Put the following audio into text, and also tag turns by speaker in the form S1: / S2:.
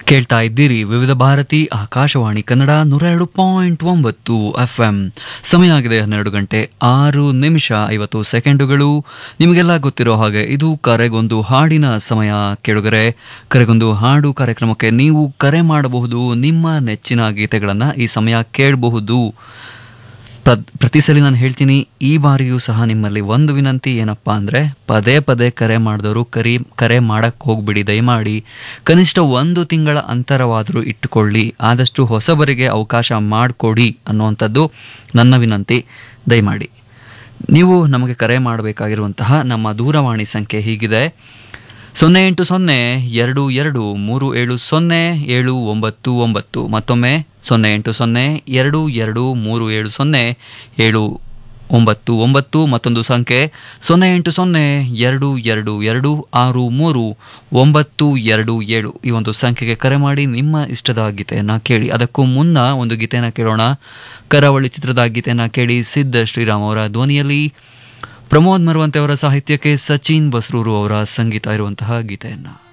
S1: ಕೇಳ್ತಾ ಇದ್ದೀರಿ ವಿವಿಧ ಭಾರತಿ ಆಕಾಶವಾಣಿ ಕನ್ನಡ ನೂರ ಎರಡು ಪಾಯಿಂಟ್ ಒಂಬತ್ತು ಎಫ್ ಎಂ ಸಮಯ ಆಗಿದೆ ಹನ್ನೆರಡು ಗಂಟೆ ಆರು ನಿಮಿಷ ಐವತ್ತು ಸೆಕೆಂಡುಗಳು ನಿಮಗೆಲ್ಲ ಗೊತ್ತಿರೋ ಹಾಗೆ ಇದು ಕರೆಗೊಂದು ಹಾಡಿನ ಸಮಯ ಕೇಳುಗರೆ ಕರೆಗೊಂದು ಹಾಡು ಕಾರ್ಯಕ್ರಮಕ್ಕೆ ನೀವು ಕರೆ ಮಾಡಬಹುದು ನಿಮ್ಮ ನೆಚ್ಚಿನ ಗೀತೆಗಳನ್ನು ಈ ಸಮಯ ಕೇಳಬಹುದು ಪ್ರ- ಪ್ರತಿ ಸಲ ನಾನು ಹೇಳ್ತೀನಿ ಈ ಬಾರಿಯೂ ಸಹ ನಿಮ್ಮಲ್ಲಿ ಒಂದು ವಿನಂತಿ ಏನಪ್ಪ ಅಂದರೆ ಪದೇ ಪದೇ ಕರೆ ಮಾಡಿದವರು ಕರಿ ಕರೆ ಮಾಡಕ್ಕೆ ಹೋಗ್ಬಿಡಿ ದಯಮಾಡಿ ಕನಿಷ್ಠ ಒಂದು ತಿಂಗಳ ಅಂತರವಾದರೂ ಇಟ್ಟುಕೊಳ್ಳಿ ಆದಷ್ಟು ಹೊಸಬರಿಗೆ ಅವಕಾಶ ಮಾಡಿಕೊಡಿ ಅನ್ನುವಂಥದ್ದು ನನ್ನ ವಿನಂತಿ ದಯಮಾಡಿ ನೀವು ನಮಗೆ ಕರೆ ಮಾಡಬೇಕಾಗಿರುವಂತಹ ನಮ್ಮ ದೂರವಾಣಿ ಸಂಖ್ಯೆ ಹೀಗಿದೆ ಸೊನ್ನೆ ಎಂಟು ಸೊನ್ನೆ ಎರಡು ಎರಡು ಮೂರು ಏಳು ಸೊನ್ನೆ ಏಳು ಒಂಬತ್ತು ಒಂಬತ್ತು ಮತ್ತೊಮ್ಮೆ ಸೊನ್ನೆ ಎಂಟು ಸೊನ್ನೆ ಎರಡು ಎರಡು ಮೂರು ಏಳು ಸೊನ್ನೆ ಏಳು ಒಂಬತ್ತು ಒಂಬತ್ತು ಮತ್ತೊಂದು ಸಂಖ್ಯೆ ಸೊನ್ನೆ ಎಂಟು ಸೊನ್ನೆ ಎರಡು ಎರಡು ಎರಡು ಆರು ಮೂರು ಒಂಬತ್ತು ಎರಡು ಏಳು ಈ ಒಂದು ಸಂಖ್ಯೆಗೆ ಕರೆ ಮಾಡಿ ನಿಮ್ಮ ಇಷ್ಟದ ಗೀತೆಯನ್ನು ಕೇಳಿ ಅದಕ್ಕೂ ಮುನ್ನ ಒಂದು ಗೀತೆಯನ್ನು ಕೇಳೋಣ ಕರಾವಳಿ ಚಿತ್ರದ ಗೀತೆಯನ್ನು ಕೇಳಿ ಸಿದ್ಧ ಶ್ರೀರಾಮ್ ಅವರ ಧ್ವನಿಯಲ್ಲಿ ಪ್ರಮೋದ್ ಮರುವಂತೆ ಅವರ ಸಾಹಿತ್ಯಕ್ಕೆ ಸಚಿನ್ ಬಸ್ರೂರು ಅವರ ಸಂಗೀತ ಇರುವಂತಹ ಗೀತೆಯನ್ನು